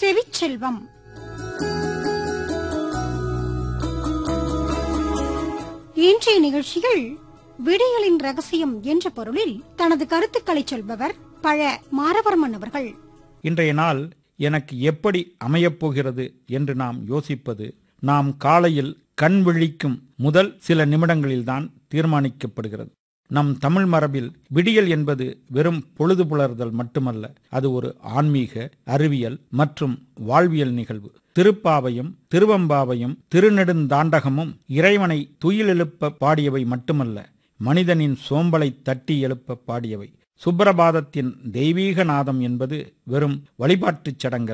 செவிச்செல்வம் இன்றைய நிகழ்ச்சியில் விடியலின் ரகசியம் என்ற பொருளில் தனது கருத்துக்களை சொல்பவர் பழ மாரவர்மன் அவர்கள் இன்றைய நாள் எனக்கு எப்படி அமையப்போகிறது என்று நாம் யோசிப்பது நாம் காலையில் கண் விழிக்கும் முதல் சில நிமிடங்களில்தான் தீர்மானிக்கப்படுகிறது நம் தமிழ் மரபில் விடியல் என்பது வெறும் பொழுது புலர்தல் மட்டுமல்ல அது ஒரு ஆன்மீக அறிவியல் மற்றும் வாழ்வியல் நிகழ்வு திருப்பாவையும் திருவம்பாவையும் திருநெடுந்தாண்டகமும் இறைவனை துயிலெழுப்ப பாடியவை மட்டுமல்ல மனிதனின் சோம்பலை தட்டி எழுப்ப பாடியவை சுப்பிரபாதத்தின் தெய்வீக நாதம் என்பது வெறும் வழிபாட்டுச் சடங்கல்